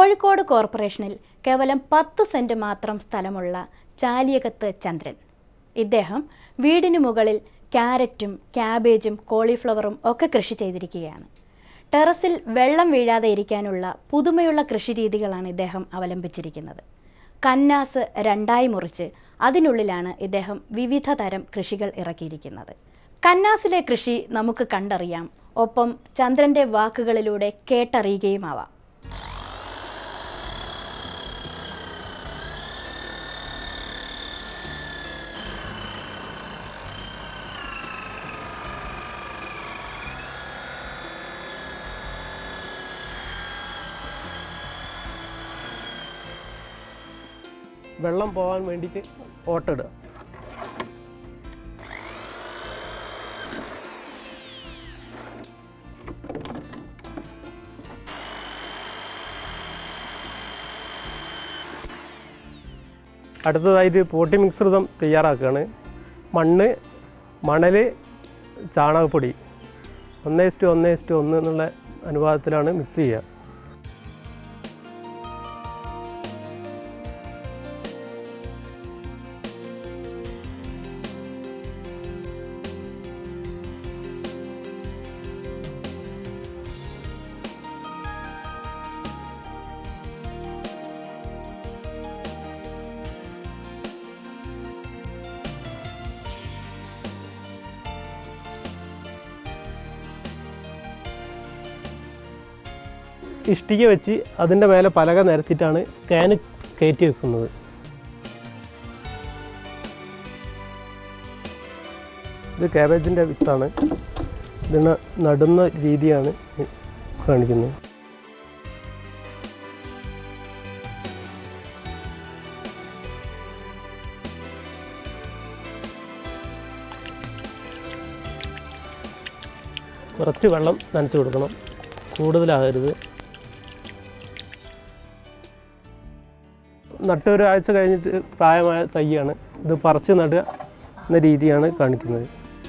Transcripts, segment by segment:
കോഴിക്കോട് കോർപ്പറേഷനിൽ കേവലം പത്ത് സെന്റ് മാത്രം സ്ഥലമുള്ള ചാലിയകത്ത് ചന്ദ്രൻ ഇദ്ദേഹം വീടിന് മുകളിൽ ക്യാരറ്റും ക്യാബേജും കോളിഫ്ലവറും ഒക്കെ കൃഷി ചെയ്തിരിക്കുകയാണ് ടെറസിൽ വെള്ളം വീഴാതെ ഇരിക്കാനുള്ള പുതുമയുള്ള കൃഷിരീതികളാണ് ഇദ്ദേഹം അവലംബിച്ചിരിക്കുന്നത് കന്നാസ് രണ്ടായി മുറിച്ച് അതിനുള്ളിലാണ് ഇദ്ദേഹം വിവിധ തരം കൃഷികൾ ഇറക്കിയിരിക്കുന്നത് കന്നാസിലെ കൃഷി നമുക്ക് കണ്ടറിയാം ഒപ്പം ചന്ദ്രന്റെ വാക്കുകളിലൂടെ കേട്ടറിയുകയുമാവാം വെള്ളം പോകാൻ വേണ്ടിയിട്ട് ഓട്ടിടുക അടുത്തതായിട്ട് പോട്ടി മിശ്രിതം തയ്യാറാക്കുകയാണ് മണ്ണ് മണൽ ചാണകപ്പൊടി ഒന്ന് ഇസ്റ്റു ഒന്ന് ഇസ്റ്റു ഒന്ന് എന്നുള്ള അനുപാതത്തിലാണ് മിക്സ് ചെയ്യുക ഇഷ്ടിക വെച്ച് അതിൻ്റെ മേലെ പലക നിരത്തിയിട്ടാണ് ക്യാന് കയറ്റി വെക്കുന്നത് ഇത് കാബേജിൻ്റെ വിത്താണ് ഇതിന് നടുന്ന രീതിയാണ് ഈ കാണിക്കുന്നത് കുറച്ച് വെള്ളം നനച്ച് കൊടുക്കണം കൂടുതലാകരുത് നട്ട് ഒരു ആഴ്ച കഴിഞ്ഞിട്ട് പ്രായമായ തൈയാണ് ഇത് പറിച്ച് നടുക എന്ന രീതിയാണ് കാണിക്കുന്നത്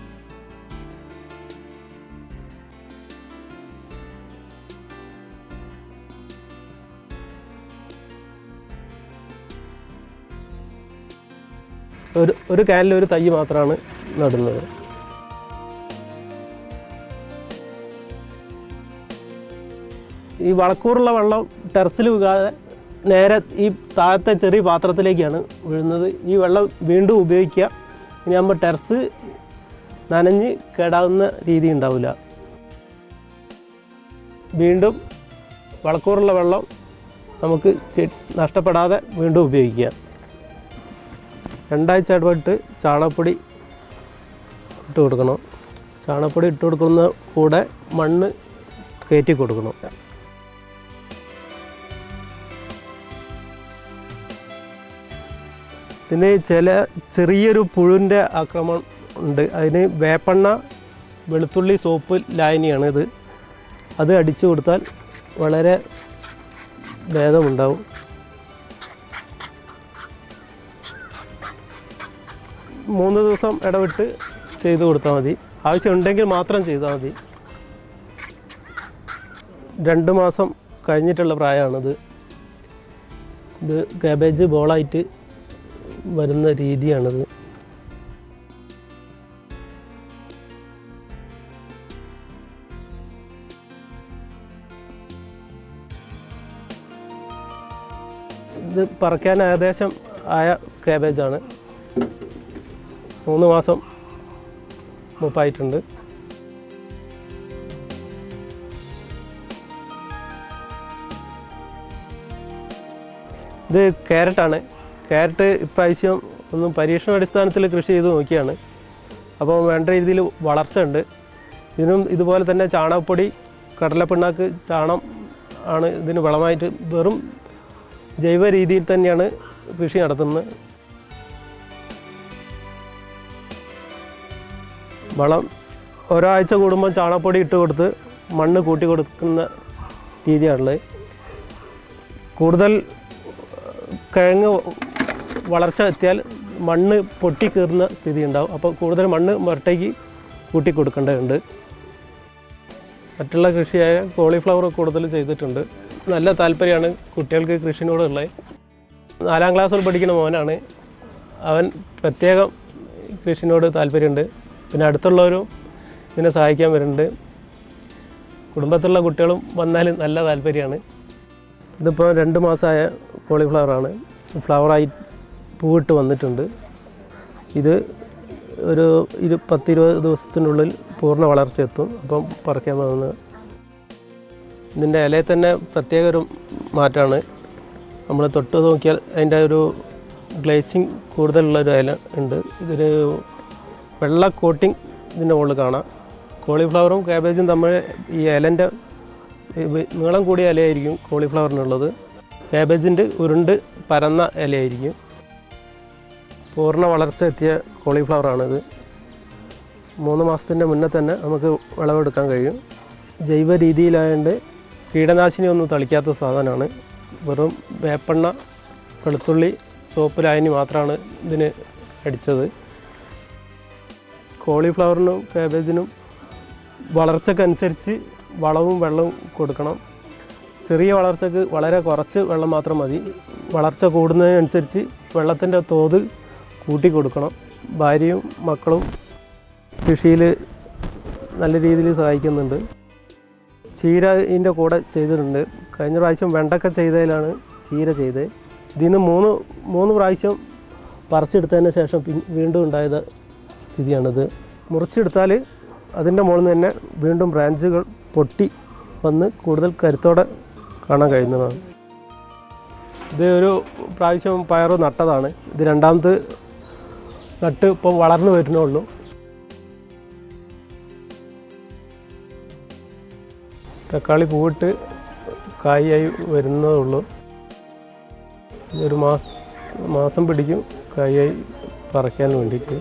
ഒരു ഒരു കാലിൽ ഒരു തൈ മാത്രമാണ് നടുന്നത് ഈ വളക്കൂറുള്ള വെള്ളം ടെറസിൽ വീഴാതെ നേരെ ഈ താഴത്തെ ചെറിയ പാത്രത്തിലേക്കാണ് വീഴുന്നത് ഈ വെള്ളം വീണ്ടും ഉപയോഗിക്കുക ഇനി ആകുമ്പോൾ ടെറസ് നനഞ്ഞ് കേടാവുന്ന രീതി ഉണ്ടാവില്ല വീണ്ടും വളക്കൂറുള്ള വെള്ളം നമുക്ക് ചെ- നഷ്ടപ്പെടാതെ വീണ്ടും ഉപയോഗിക്കാം രണ്ടാഴ്ച ഇടപെട്ട് ചാണകപ്പൊടി ഇട്ട് കൊടുക്കണം ചാണകപ്പൊടി ഇട്ട് കൊടുക്കുന്ന കൂടെ മണ്ണ് കയറ്റി കൊടുക്കണം ഇതിന് ചില ചെറിയൊരു പുഴുവിൻ്റെ ആക്രമണം ഉണ്ട് അതിന് വേപ്പെണ്ണ വെളുത്തുള്ളി സോപ്പ് ലായനിയാണ് ഇത് അത് അടിച്ചു കൊടുത്താൽ വളരെ ഭേദമുണ്ടാവും മൂന്ന് ദിവസം ഇടവിട്ട് ചെയ്തു കൊടുത്താൽ മതി ആവശ്യമുണ്ടെങ്കിൽ മാത്രം ചെയ്താൽ മതി രണ്ട് മാസം കഴിഞ്ഞിട്ടുള്ള പ്രായമാണിത് ഇത് കാബേജ് ബോളായിട്ട് വരുന്ന രീതിയാണിത് ഇത് പറിക്കാൻ ഏകദേശം ആയ കാബേജാണ് മൂന്ന് മാസം മുപ്പായിട്ടുണ്ട് ഇത് ക്യാരറ്റാണ് ക്യാരറ്റ് ഇപ്രാവശ്യം ഒന്ന് പരീക്ഷണ അടിസ്ഥാനത്തിൽ കൃഷി ചെയ്ത് നോക്കിയാണ് അപ്പോൾ വേണ്ട രീതിയിൽ വളർച്ച ഉണ്ട് ഇതിനും ഇതുപോലെ തന്നെ ചാണകപ്പൊടി കടലപ്പിണ്ണാക്ക് ചാണം ആണ് ഇതിന് വളമായിട്ട് വെറും ജൈവ രീതിയിൽ തന്നെയാണ് കൃഷി നടത്തുന്നത് വളം ഒരാഴ്ച കൂടുമ്പോൾ ചാണകപ്പൊടി ഇട്ട് കൊടുത്ത് മണ്ണ് കൂട്ടി കൊടുക്കുന്ന രീതിയാണുള്ളത് കൂടുതൽ കിഴങ്ങ് വളർച്ച എത്തിയാൽ മണ്ണ് പൊട്ടിക്കീറുന്ന സ്ഥിതി ഉണ്ടാവും അപ്പോൾ കൂടുതൽ മണ്ണ് മുരട്ടയ്ക്ക് കൂട്ടി കൊടുക്കേണ്ടതുണ്ട് മറ്റുള്ള കൃഷിയായ കോളിഫ്ലവർ കൂടുതൽ ചെയ്തിട്ടുണ്ട് നല്ല താല്പര്യമാണ് കുട്ടികൾക്ക് കൃഷിനോടുള്ളത് നാലാം ക്ലാസ്സിൽ പഠിക്കുന്ന മോനാണ് അവൻ പ്രത്യേകം കൃഷിനോട് താല്പര്യമുണ്ട് പിന്നെ അടുത്തുള്ളവരും ഇതിനെ സഹായിക്കാൻ വരുന്നുണ്ട് കുടുംബത്തിലുള്ള കുട്ടികളും വന്നാൽ നല്ല താല്പര്യമാണ് ഇതിപ്പോൾ രണ്ട് മാസമായ കോളിഫ്ലവറാണ് ഫ്ലവറായി പൂവിട്ട് വന്നിട്ടുണ്ട് ഇത് ഒരു ഇരു പത്തിരുപത് ദിവസത്തിനുള്ളിൽ പൂർണ്ണ വളർച്ച എത്തും അപ്പം പറിക്കാൻ പോകുന്നത് ഇതിൻ്റെ ഇലയിൽ തന്നെ പ്രത്യേക ഒരു മാറ്റമാണ് നമ്മൾ തൊട്ട് നോക്കിയാൽ അതിൻ്റെ ഒരു ഗ്ലേസിങ് കൂടുതലുള്ള ഒരു ഇല ഉണ്ട് ഇതൊരു വെള്ള കോട്ടിങ് ഇതിൻ്റെ മുകളിൽ കാണാം കോളിഫ്ലവറും കാബേജും തമ്മിൽ ഈ ഇലൻ്റെ നീളം കൂടിയ ഇലയായിരിക്കും കോളിഫ്ലവറിനുള്ളത് കാബേജിൻ്റെ ഉരുണ്ട് പരന്ന ഇലയായിരിക്കും പൂർണ്ണ വളർച്ച എത്തിയ കോളിഫ്ലവറാണിത് മൂന്ന് മാസത്തിൻ്റെ മുന്നേ തന്നെ നമുക്ക് വിളവെടുക്കാൻ കഴിയും ജൈവ രീതിയിലായതുകൊണ്ട് കീടനാശിനി ഒന്നും തളിക്കാത്ത സാധനമാണ് വെറും വേപ്പെണ്ണ വെളുത്തുള്ളി സോപ്പ് ലായനി മാത്രമാണ് ഇതിന് അടിച്ചത് കോളിഫ്ലവറിനും കാബേജിനും വളർച്ചക്കനുസരിച്ച് വളവും വെള്ളവും കൊടുക്കണം ചെറിയ വളർച്ചക്ക് വളരെ കുറച്ച് വെള്ളം മാത്രം മതി വളർച്ച കൂടുന്നതിനനുസരിച്ച് വെള്ളത്തിൻ്റെ തോത് കൂട്ടി കൊടുക്കണം ഭാര്യയും മക്കളും കൃഷിയിൽ നല്ല രീതിയിൽ സഹായിക്കുന്നുണ്ട് ചീര ഇതിൻ്റെ കൂടെ ചെയ്തിട്ടുണ്ട് കഴിഞ്ഞ പ്രാവശ്യം വെണ്ടക്ക ചെയ്തതിലാണ് ചീര ചെയ്തത് ഇതിൽ നിന്ന് മൂന്ന് മൂന്ന് പ്രാവശ്യം പറിച്ചെടുത്തതിന് ശേഷം പിൻ വീണ്ടും ഉണ്ടായത് സ്ഥിതിയാണിത് മുറിച്ചെടുത്താൽ അതിൻ്റെ മുകളിൽ നിന്ന് തന്നെ വീണ്ടും ബ്രാഞ്ചുകൾ പൊട്ടി വന്ന് കൂടുതൽ കരുത്തോടെ കാണാൻ കഴിയുന്നതാണ് ഇത് ഒരു പ്രാവശ്യം പയറ് നട്ടതാണ് ഇത് രണ്ടാമത് നട്ട് ഇപ്പം വളർന്നു വരുന്നുള്ളൂ തക്കാളി പൂവിട്ട് കായായി വരുന്നതേ ഉള്ളൂ ഒരു മാസം മാസം പിടിക്കും കായായി പറിക്കാൻ വേണ്ടിയിട്ട്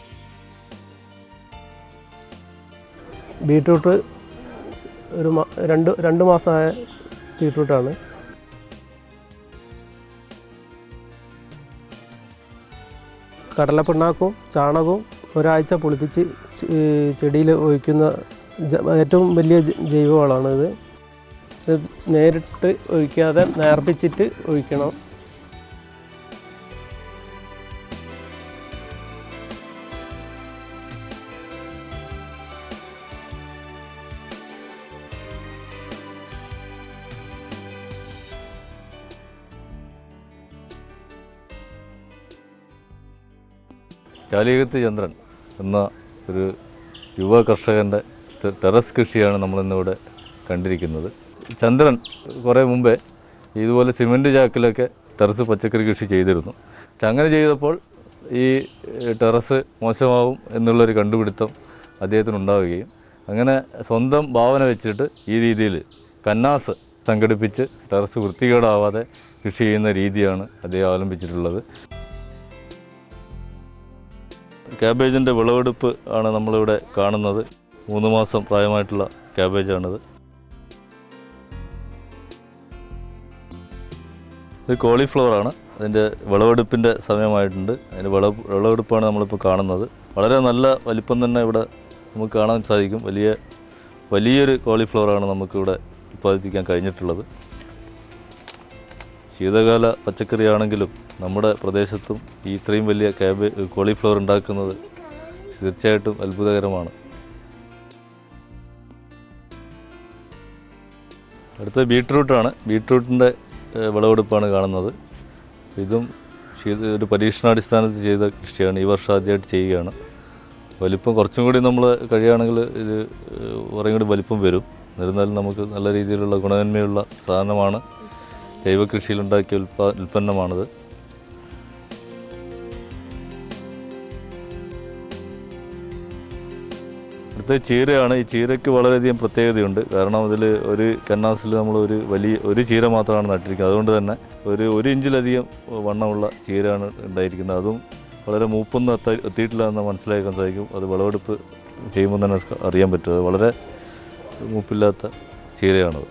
ബീട്രൂട്ട് ഒരു മാ രണ്ട് രണ്ട് മാസമായ ബീട്രൂട്ടാണ് കടലപ്പിണ്ണാക്കും ചാണകവും ഒരാഴ്ച പുളിപ്പിച്ച് ചെടിയിൽ ഒഴിക്കുന്ന ജ- ഏറ്റവും വലിയ ജ- ജൈവവളമാണ് ഇത് ഇത് നേരിട്ട് ഒഴിക്കാതെ നേർപ്പിച്ചിട്ട് ഒഴിക്കണം ചാലിയകത്ത് ചന്ദ്രൻ എന്ന ഒരു യുവ കർഷകൻ്റെ ടെ- ടെറസ് കൃഷിയാണ് നമ്മളിന്നിവിടെ കണ്ടിരിക്കുന്നത് ചന്ദ്രൻ കുറേ മുമ്പേ ഇതുപോലെ സിമൻറ്റ് ചാക്കിലൊക്കെ ടെറസ് പച്ചക്കറി കൃഷി ചെയ്തിരുന്നു പക്ഷെ അങ്ങനെ ചെയ്തപ്പോൾ ഈ ഏഹ്, ടെറസ് മോശമാവും എന്നുള്ളൊരു കണ്ടുപിടുത്തം അദ്ദേഹത്തിന് ഉണ്ടാവുകയും അങ്ങനെ സ്വന്തം ഭാവന വെച്ചിട്ട് ഈ രീതിയിൽ കന്നാസ് സംഘടിപ്പിച്ച് ടെറസ് വൃത്തികേടാവാതെ കൃഷി ചെയ്യുന്ന രീതിയാണ് അദ്ദേഹം അവലംബിച്ചിട്ടുള്ളത് ക്യാബേജിൻ്റെ വിളവെടുപ്പ് ആണ് നമ്മളിവിടെ കാണുന്നത് മൂന്ന് മാസം പ്രായമായിട്ടുള്ള ക്യാബേജാണിത് ഇത് കോളിഫ്ലവർ ആണ് അതിൻ്റെ വിളവെടുപ്പിൻ്റെ സമയമായിട്ടുണ്ട് അതിൻ്റെ വിള വിളവെടുപ്പാണ് നമ്മളിപ്പോൾ കാണുന്നത് വളരെ നല്ല വലിപ്പം തന്നെ ഇവിടെ നമുക്ക് കാണാൻ സാധിക്കും വലിയ വലിയൊരു കോളിഫ്ലവറാണ് നമുക്കിവിടെ ഉൽപ്പാദിപ്പിക്കാൻ കഴിഞ്ഞിട്ടുള്ളത് ശീതകാല പച്ചക്കറിയാണെങ്കിലും നമ്മുടെ പ്രദേശത്തും ഈ ഇത്രയും വലിയ ക്യാബേ കോളിഫ്ലവർ ഉണ്ടാക്കുന്നത് തീർച്ചയായിട്ടും അത്ഭുതകരമാണ് അടുത്ത ബീട്രൂട്ടാണ് ബീട്രൂട്ടിൻ്റെ ഏഹ്, വിളവെടുപ്പാണ് കാണുന്നത് ഇതും ശീത ഒരു പരീക്ഷണാടിസ്ഥാനത്തിൽ ചെയ്ത കൃഷിയാണ് ഈ വർഷം ആദ്യമായിട്ട് ചെയ്യുകയാണ് വലിപ്പം കുറച്ചും കൂടി നമ്മൾ കഴിയുകയാണെങ്കിൽ ഇത് ഏഹ്, കുറേ കൂടി വലിപ്പം വരും എന്നിരുന്നാലും നമുക്ക് നല്ല രീതിയിലുള്ള ഗുണമേന്മയുള്ള സാധനമാണ് ജൈവ കൃഷിയിലുണ്ടാക്കിയ ഉൽപ്പാ ഉൽപ്പന്നമാണിത് അടുത്ത ചീരയാണ് ഈ ചീരയ്ക്ക് വളരെയധികം പ്രത്യേകതയുണ്ട് കാരണം അതിൽ ഒരു കന്നാസിൽ നമ്മൾ ഒരു വലിയ ഒരു ചീര മാത്രമാണ് നട്ടിരിക്കുന്നത് അതുകൊണ്ട് തന്നെ ഒരു ഒരു ഇഞ്ചിലധികം വണ്ണമുള്ള ചീരയാണ് ഉണ്ടായിരിക്കുന്നത് അതും വളരെ മൂപ്പൊന്നും എത്ത എത്തിയിട്ടില്ല എന്ന് മനസ്സിലാക്കാൻ സാധിക്കും അത് വിളവെടുപ്പ് ചെയ്യുമ്പോൾ തന്നെ അറിയാൻ പറ്റും അത് വളരെ മൂപ്പില്ലാത്ത ചീരയാണത്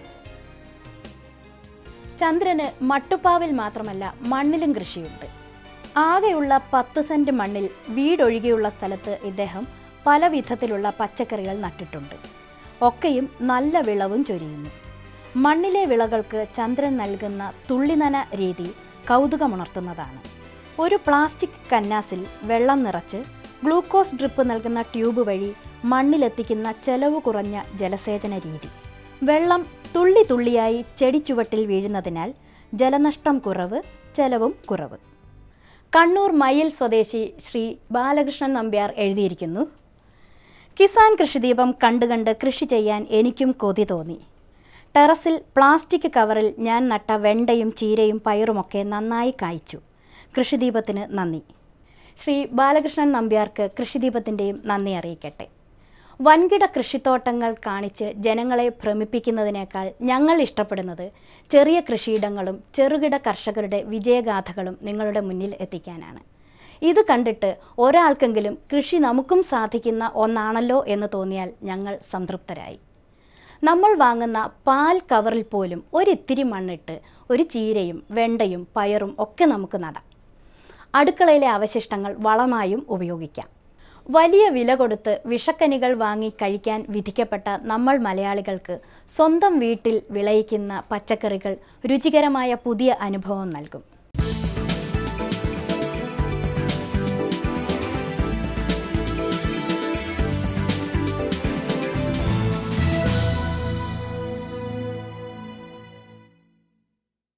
ചന്ദ്രന് മട്ടുപ്പാവിൽ മാത്രമല്ല മണ്ണിലും കൃഷിയുണ്ട് ആകെയുള്ള പത്ത് സെന്റ് മണ്ണിൽ വീടൊഴികെയുള്ള സ്ഥലത്ത് ഇദ്ദേഹം പല വിധത്തിലുള്ള പച്ചക്കറികൾ നട്ടിട്ടുണ്ട് ഒക്കെയും നല്ല വിളവും ചൊരിയുന്നു മണ്ണിലെ വിളകൾക്ക് ചന്ദ്രൻ നൽകുന്ന തുള്ളിനന രീതി കൗതുകമുണർത്തുന്നതാണ് ഒരു പ്ലാസ്റ്റിക് കന്നാസിൽ വെള്ളം നിറച്ച് ഗ്ലൂക്കോസ് ഡ്രിപ്പ് നൽകുന്ന ട്യൂബ് വഴി മണ്ണിലെത്തിക്കുന്ന ചെലവ് കുറഞ്ഞ ജലസേചന രീതി വെള്ളം തുള്ളി തുള്ളിയായി ചെടിച്ചുവട്ടിൽ വീഴുന്നതിനാൽ ജലനഷ്ടം കുറവ് ചെലവും കുറവ് കണ്ണൂർ മയിൽ സ്വദേശി ശ്രീ ബാലകൃഷ്ണൻ നമ്പ്യാർ എഴുതിയിരിക്കുന്നു കിസാൻ കൃഷിദീപം കണ്ട് കണ്ട് കൃഷി ചെയ്യാൻ എനിക്കും കൊതി തോന്നി ടെറസിൽ പ്ലാസ്റ്റിക് കവറിൽ ഞാൻ നട്ട വെണ്ടയും ചീരയും പയറുമൊക്കെ നന്നായി കായ്ച്ചു കൃഷിദീപത്തിന് നന്ദി ശ്രീ ബാലകൃഷ്ണൻ നമ്പ്യാർക്ക് കൃഷിദീപത്തിൻ്റെയും നന്ദി അറിയിക്കട്ടെ വൻകിട കൃഷിത്തോട്ടങ്ങൾ കാണിച്ച് ജനങ്ങളെ ഭ്രമിപ്പിക്കുന്നതിനേക്കാൾ ഞങ്ങൾ ഇഷ്ടപ്പെടുന്നത് ചെറിയ കൃഷിയിടങ്ങളും ചെറുകിട കർഷകരുടെ വിജയഗാഥകളും നിങ്ങളുടെ മുന്നിൽ എത്തിക്കാനാണ് ഇത് കണ്ടിട്ട് ഒരാൾക്കെങ്കിലും കൃഷി നമുക്കും സാധിക്കുന്ന ഒന്നാണല്ലോ എന്ന് തോന്നിയാൽ ഞങ്ങൾ സംതൃപ്തരായി നമ്മൾ വാങ്ങുന്ന പാൽ കവറിൽ പോലും ഒരിത്തിരി മണ്ണിട്ട് ഒരു ചീരയും വെണ്ടയും പയറും ഒക്കെ നമുക്ക് നടാം അടുക്കളയിലെ അവശിഷ്ടങ്ങൾ വളമായും ഉപയോഗിക്കാം വലിയ വില കൊടുത്ത് വിഷക്കനികൾ വാങ്ങി കഴിക്കാൻ വിധിക്കപ്പെട്ട നമ്മൾ മലയാളികൾക്ക് സ്വന്തം വീട്ടിൽ വിളയിക്കുന്ന പച്ചക്കറികൾ രുചികരമായ പുതിയ അനുഭവം നൽകും